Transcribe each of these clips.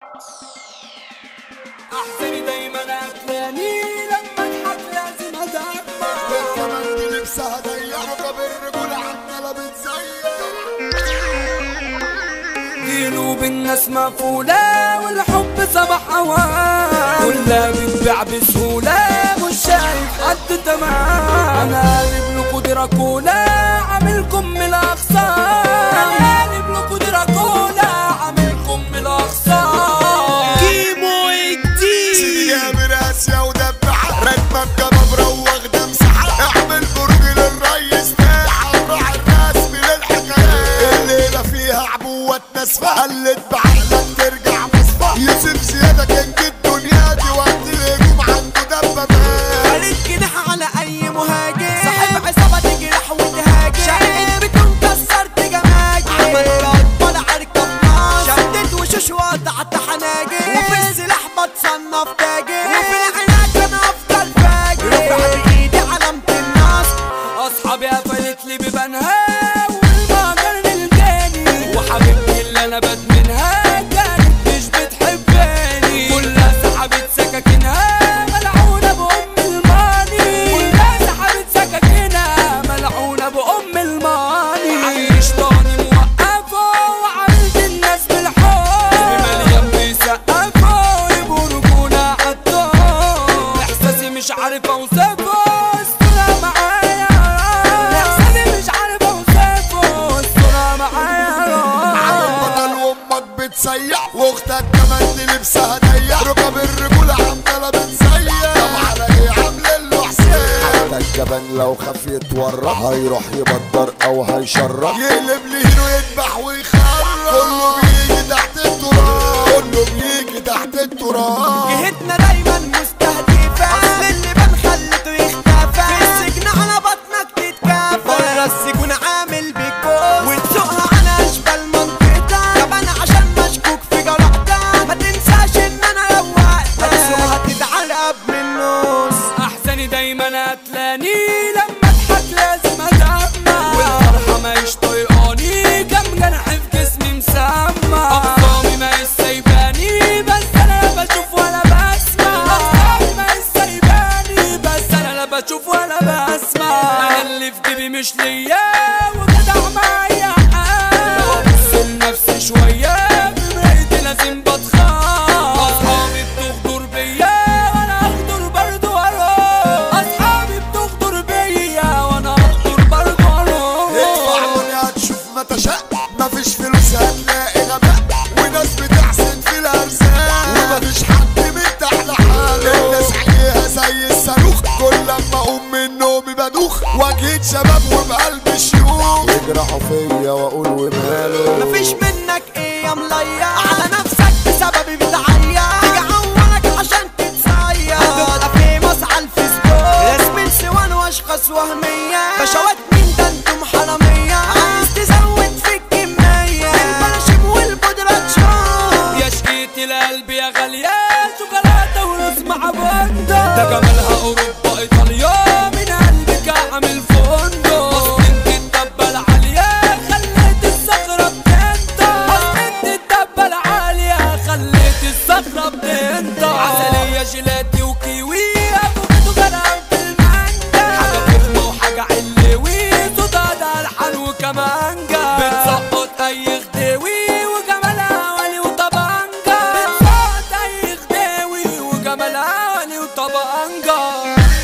احزاني دايما اكلاني لما اضحك لازم ادمع كمان دي لبسها ضيق رقب الرجولة عمالة بتزيق قلوب الناس مقفولة والحب صباح هواه كلها بتبيع بسهولة مش شايف حد تمام انا قالب لكم دراكولا عاملكم من الاخصام انا قالب لكم دراكولا عاملكم من الاخصام كيمو سيدي الدين جابر اسيا ودبعة راكبة بجبابرة واخدة مساحة اعمل برج للريس تاعة وراعي الرسم للحكايات الليلة فيها عبوة ناسفة قلت بعقلك ترجع مصفى يوسف زيادة كينج الدنيا دي وقت الهجوم عنده دبابات قالت جناح على اي مهاجم صاحب عصابه تجرح وتهاجم شقيت بتكون كسرت جماجم عملت اطفال عركه نار شدت وشوش وقطعت حناجر وفي السلاح بتصنف تاجر وفي العناد انا افضل فاجر رفعت ايدي علامه النصر اصحابي قفلت لي ببنها والمهجر للجاني وحبيبتي اللي انا بدمنها كانت مش بتحبني كلها سحبت سكاكينها ملعونة بأم الماني كلها سحبت سكاكينها ملعونة بأم الماني عيشتاني موقفة وعملت الناس بالحب مليان بيسقفوا يبقوا رجولة عالطار احساسي مش عارف اوصفه الصورة معايا احساسي مش عارف اوصفه الصورة معايا عامل بطل وامك بتسيح واختك كمان دي لبسها ضيق ركب الرجولة عمالة بتسيح طب على ايه عامل له حسين حتى الجبان لو خاف يتورط هيروح يبدر او هيشرط يقلب لي هيرو يذبح ويخرب كله بيجي تحت التراب كله بيجي تحت التراب جهتنا دايما مستهدفة اصل اللي بنخلته يختفى في السجن على بطنك تتكافى بره السجون عامل بيكوز وتسوقها على اشبال منطقتك طب انا عشان مشكوك في جرأتك ما تنساش ان انا روقتك هتسوقها تتعرق من النص احزاني دايما قتلاني لما اضحك لازم ادمع والفرحه ماهيش طايقاني كم جرح في جسمي مسمع اقسامي ماهيش سايباني بس انا لا بشوف ولا بسمع اقسامي ماهيش سايباني بس انا لا بشوف ولا بسمع انا اللي في جيبي مش ليا وجدع معايا حال لو ابص لنفسي شويه بمرايتي لازم بتخاف اصحابي بتغدر بيا وانا اغدر برضه اروح اصحابي بتغدر بيا وانا اغدر برضه ادفع اروح money هتشوف ما تشاء مفيش فلوس هتلاقي غباء وناس بتحسد في الارزاق ومفيش حد مرتاح لحاله الناس عينيها زي الصاروخ كل لما اقوم من نومي بدوخ واجهة شباب وبقلب شيوخ يجرحوا فيا واقول وماله مفيش منك ايه يا مليا على نفسك بسببي بتعيا تيجي اولك عشان تتصير هتبقى فيموس على الفيسبوك اسم السوان واشخاص وهمية بشوات مين ده انتم حرامية عايز تزود في الكمية البراشيم والبودرة تشوف يا شقيت القلب يا غالية شوكولاتة ورز مع بندق ده جمالها أوروبا إيطاليا من قلبك أعمل فندق أصل انت الدبة العالية خليت الصخرة بتنطق أصل انت الدبة العالية خليت الصخرة بتنطق عسلية جيلاتي وكيوي أفوكادو كلام في المانجا حاجة فخمة وحاجة علوي صوتها ده ألحان وكمانجا بتسقط أي خديوي وجمالها ولي وطبنجة بتسقط أي خديوي وجمالها ولي وطبنجة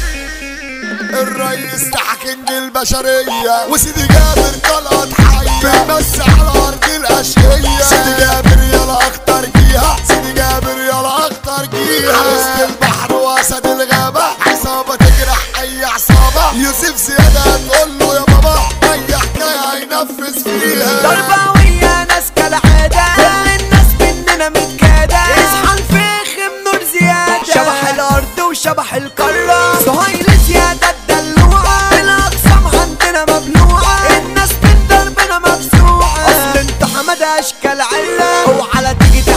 الرئيس تحكينج البشرية وسيدي جابر طلعت حية بس على أرض الأشقية سيدي جابر يلا أخطر جيها سيدي جابر يلا أخطر جيها وسط البحر وأسد الغابة عصابة تجرح أي عصابة يوسف زيادة هتقول له يا بابا أي حكاية هينفذ فيها ضرباوية ناس كالعادة كل الناس مننا متكادة اصحى الفخم نور زيادة شبح الأرض وشبح القارة سهيل زيادة الدلوعة الأقسام عندنا مبلوعة الناس من دربنا مفزوعة أصل انت حمادة أشكال علة وعلى تيجي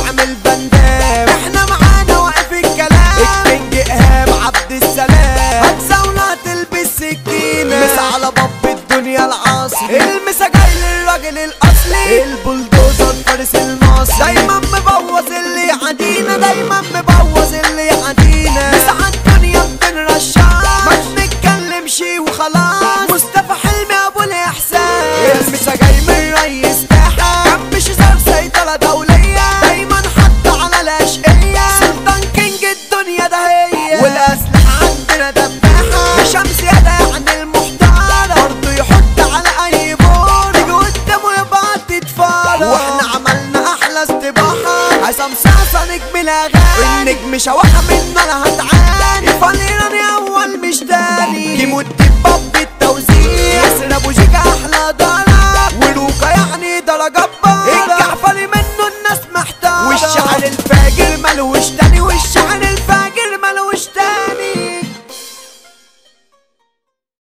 نجم الاغاني النجم شواحة منه انا هتعاني فنيراني اول مش تاني يموت باب التوزيع ياسر ابو